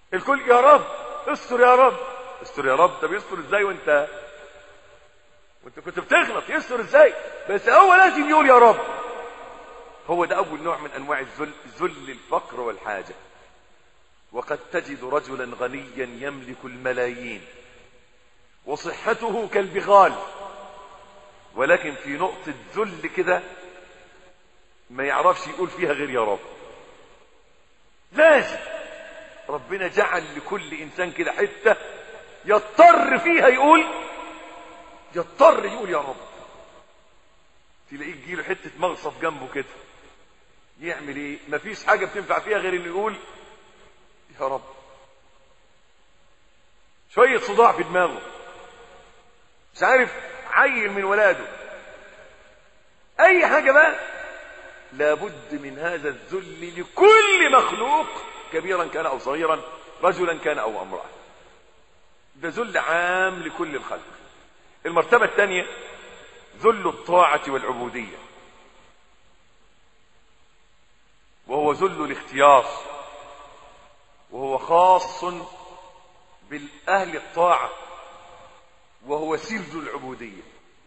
الكل يا رب استر يا رب استر يا رب طب يستر ازاي وانت وانت كنت بتغلط يستر ازاي بس هو لازم يقول يا رب هو ده اول نوع من انواع الذل ذل الفقر والحاجه وقد تجد رجلا غنيا يملك الملايين وصحته كالبغال ولكن في نقطة ذل كده ما يعرفش يقول فيها غير يا رب لازم ربنا جعل لكل انسان كده حتة يضطر فيها يقول يضطر يقول يا رب تلاقيه تجيله حتة مغصب جنبه كده يعمل ايه مفيش حاجة بتنفع فيها غير انه يقول يا رب شوية صداع في دماغه مش عارف عيل من ولاده اي حاجة بقى لابد من هذا الذل لكل مخلوق كبيرا كان او صغيرا رجلا كان او امرأة ده ذل عام لكل الخلق المرتبة الثانية ذل الطاعة والعبودية وهو ذل الاختيار وهو خاص بالأهل الطاعة وهو سر العبودية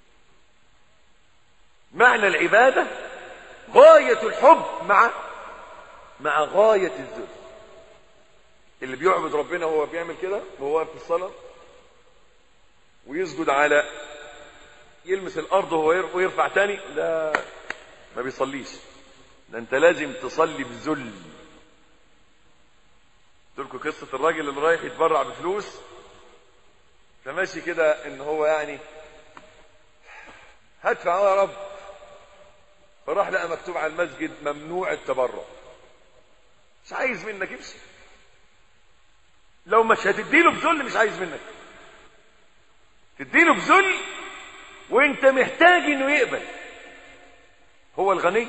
معنى العبادة غاية الحب مع مع غاية الذل اللي بيعبد ربنا وهو بيعمل كده وهو واقف في الصلاة ويسجد على يلمس الأرض وهو ويرفع تاني لا ما بيصليش ده انت لازم تصلي بذل قلت لكم قصة الراجل اللي رايح يتبرع بفلوس فماشي كده ان هو يعني هدفع يا رب فراح لقى مكتوب على المسجد ممنوع التبرع مش عايز منك امشي لو مش هتديله بذل مش عايز منك تديله بذل وانت محتاج انه يقبل هو الغني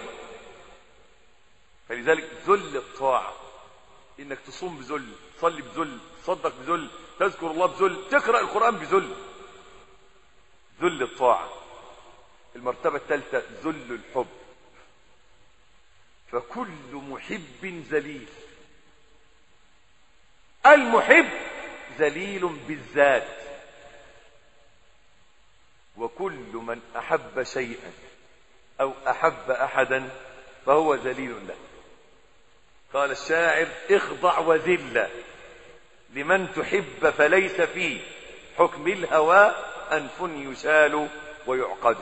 فلذلك ذل الطاعه انك تصوم بذل تصلي بذل تصدق بذل تذكر الله بذل تقرا القران بذل ذل الطاعه المرتبه الثالثه ذل الحب فكل محب ذليل المحب ذليل بالذات وكل من احب شيئا او احب احدا فهو ذليل له قال الشاعر اخضع وذل لمن تحب فليس في حكم الهوى انف يشال ويعقد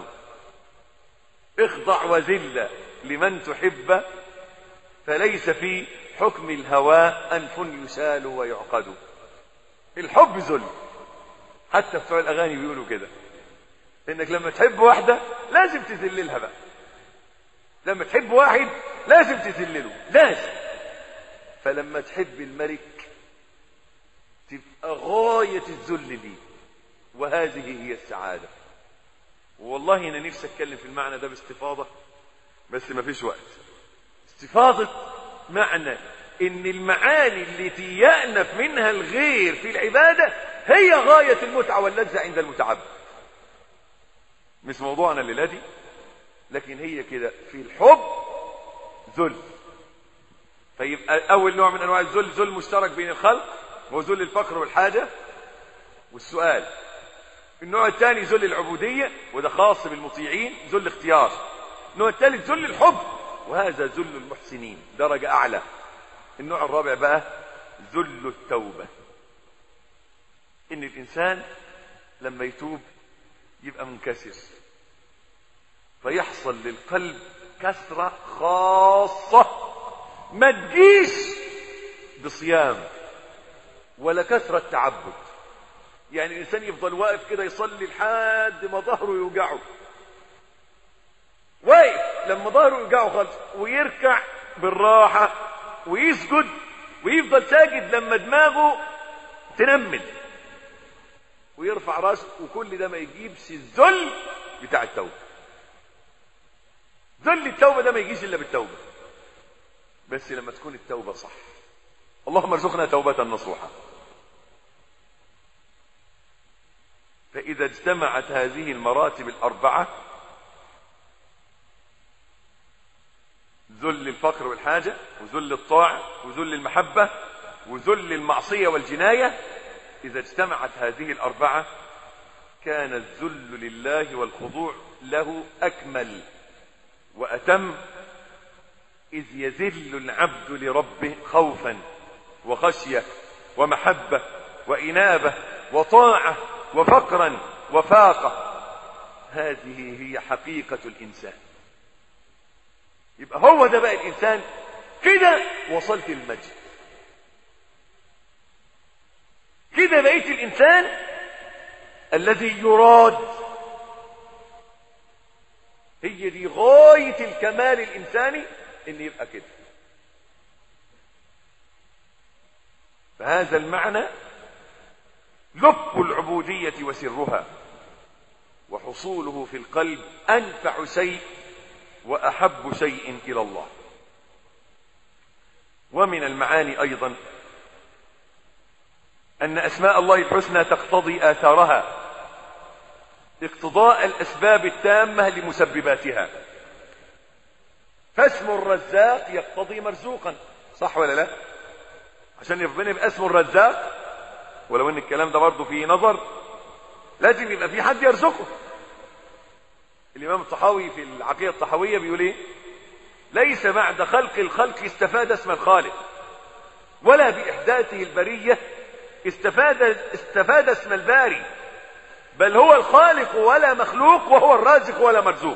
اخضع وذل لمن تحب فليس في حكم الهوى انف يشال ويعقد الحب ذل حتى بتوع الاغاني بيقولوا كده انك لما تحب واحده لازم تذللها بقى لما تحب واحد لازم تذلله لازم فلما تحب الملك تبقى غاية الذل ليه وهذه هي السعادة والله أنا نفسي أتكلم في المعنى ده باستفاضة بس ما فيش وقت استفاضة معنى إن المعاني التي يأنف منها الغير في العبادة هي غاية المتعة واللذة عند المتعبد مش موضوعنا الليلة دي لكن هي كده في الحب ذل فيبقى أول نوع من أنواع الذل ذل مشترك بين الخلق وهو ذل الفقر والحاجة والسؤال النوع الثاني ذل العبودية وده خاص بالمطيعين ذل اختيار النوع الثالث ذل الحب وهذا ذل المحسنين درجة أعلى النوع الرابع بقى ذل التوبة إن الإنسان لما يتوب يبقى منكسر فيحصل للقلب كسرة خاصة ما تجيش بصيام ولا كثرة تعبد يعني الإنسان يفضل واقف كده يصلي لحد ما ظهره يوجعه واقف لما ظهره يوجعه خالص ويركع بالراحة ويسجد ويفضل ساجد لما دماغه تنمل ويرفع راسه وكل ده ما يجيبش الذل بتاع التوبة ذل التوبة ده ما يجيش إلا بالتوبة بس لما تكون التوبة صح اللهم ارزقنا توبة نصوحة فإذا اجتمعت هذه المراتب الأربعة ذل الفقر والحاجة وذل الطاعة وذل المحبة وذل المعصية والجناية إذا اجتمعت هذه الأربعة كان الذل لله والخضوع له أكمل وأتم إذ يذل العبد لربه خوفا وخشية ومحبة وإنابة وطاعة وفقرا وفاقة هذه هي حقيقة الإنسان يبقى هو ده بقى الإنسان كده وصلت المجد كده بقيت الإنسان الذي يراد هي دي غاية الكمال الإنساني إن يبقى كده فهذا المعنى لب العبودية وسرها وحصوله في القلب أنفع شيء وأحب شيء إلى الله ومن المعاني أيضا أن أسماء الله الحسنى تقتضي آثارها اقتضاء الأسباب التامة لمسبباتها فاسم الرزاق يقتضي مرزوقا صح ولا لا عشان ربنا يبقى اسمه الرزاق ولو ان الكلام ده برضه فيه نظر لازم يبقى في حد يرزقه الامام الطحاوي في العقيده الطحاويه بيقول ايه ليس بعد خلق الخلق استفاد اسم الخالق ولا باحداثه البريه استفاد استفاد اسم الباري بل هو الخالق ولا مخلوق وهو الرازق ولا مرزوق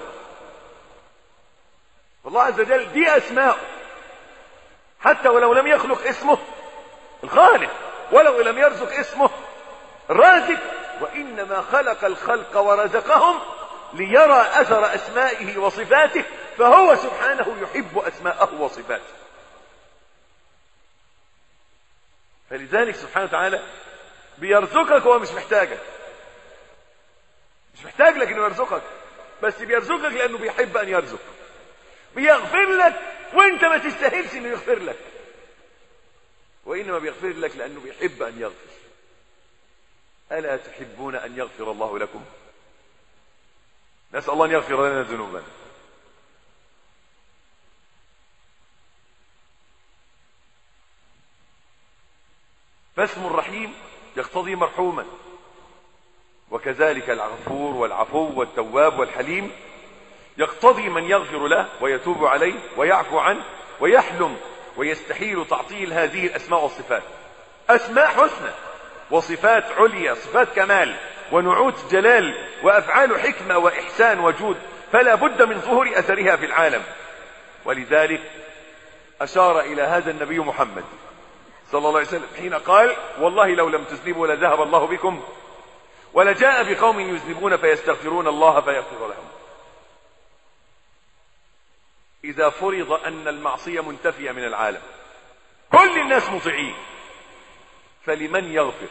والله عز وجل دي اسماء حتى ولو لم يخلق اسمه الخالق ولو لم يرزق اسمه الرازق وانما خلق الخلق ورزقهم ليرى اثر اسمائه وصفاته فهو سبحانه يحب اسماءه وصفاته فلذلك سبحانه وتعالى بيرزقك وهو مش محتاجك مش محتاج لك انه يرزقك بس بيرزقك لانه بيحب ان يرزق بيغفر لك وانت ما تستاهلش انه يغفر لك وانما بيغفر لك لانه بيحب ان يغفر الا تحبون ان يغفر الله لكم نسال الله ان يغفر لنا ذنوبنا فاسم الرحيم يقتضي مرحوما وكذلك الغفور والعفو والتواب والحليم يقتضي من يغفر له ويتوب عليه ويعفو عنه ويحلم ويستحيل تعطيل هذه الأسماء والصفات أسماء حسنى وصفات عليا صفات كمال ونعوت جلال وأفعال حكمة وإحسان وجود فلا بد من ظهور أثرها في العالم ولذلك أشار إلى هذا النبي محمد صلى الله عليه وسلم حين قال والله لو لم تذنبوا لذهب الله بكم ولجاء بقوم يذنبون فيستغفرون الله فيغفر لهم إذا فرض أن المعصية منتفية من العالم كل الناس مطيعين فلمن يغفر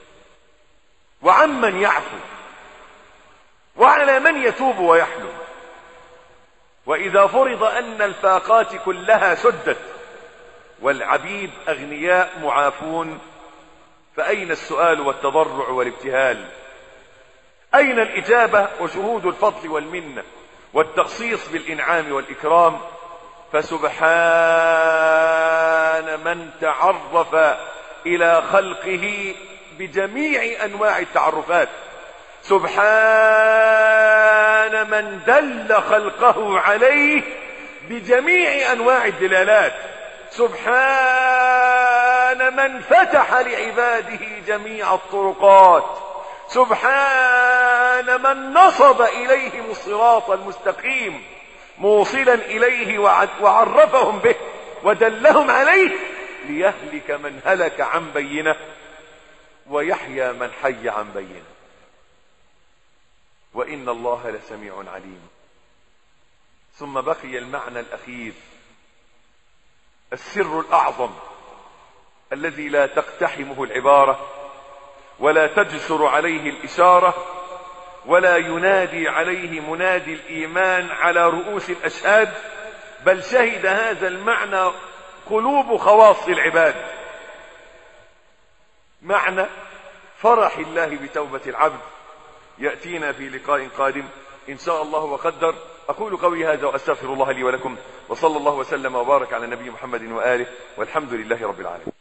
وعمن يعفو وعلى من يتوب ويحلم وإذا فرض أن الفاقات كلها سدت والعبيد أغنياء معافون فأين السؤال والتضرع والابتهال أين الإجابة وشهود الفضل والمنة والتخصيص بالإنعام والإكرام فسبحان من تعرف إلى خلقه بجميع أنواع التعرفات سبحان من دل خلقه عليه بجميع أنواع الدلالات سبحان من فتح لعباده جميع الطرقات سبحان من نصب إليهم الصراط المستقيم موصلا إليه وعرفهم به ودلهم عليه ليهلك من هلك عن بينه ويحيى من حي عن بينه وإن الله لسميع عليم ثم بقي المعنى الأخير السر الأعظم الذي لا تقتحمه العبارة ولا تجسر عليه الإشارة ولا ينادي عليه منادي الإيمان على رؤوس الأشهاد بل شهد هذا المعنى قلوب خواص العباد معنى فرح الله بتوبة العبد يأتينا في لقاء قادم إن شاء الله وقدر أقول قولي هذا وأستغفر الله لي ولكم وصلى الله وسلم وبارك على نبي محمد وآله والحمد لله رب العالمين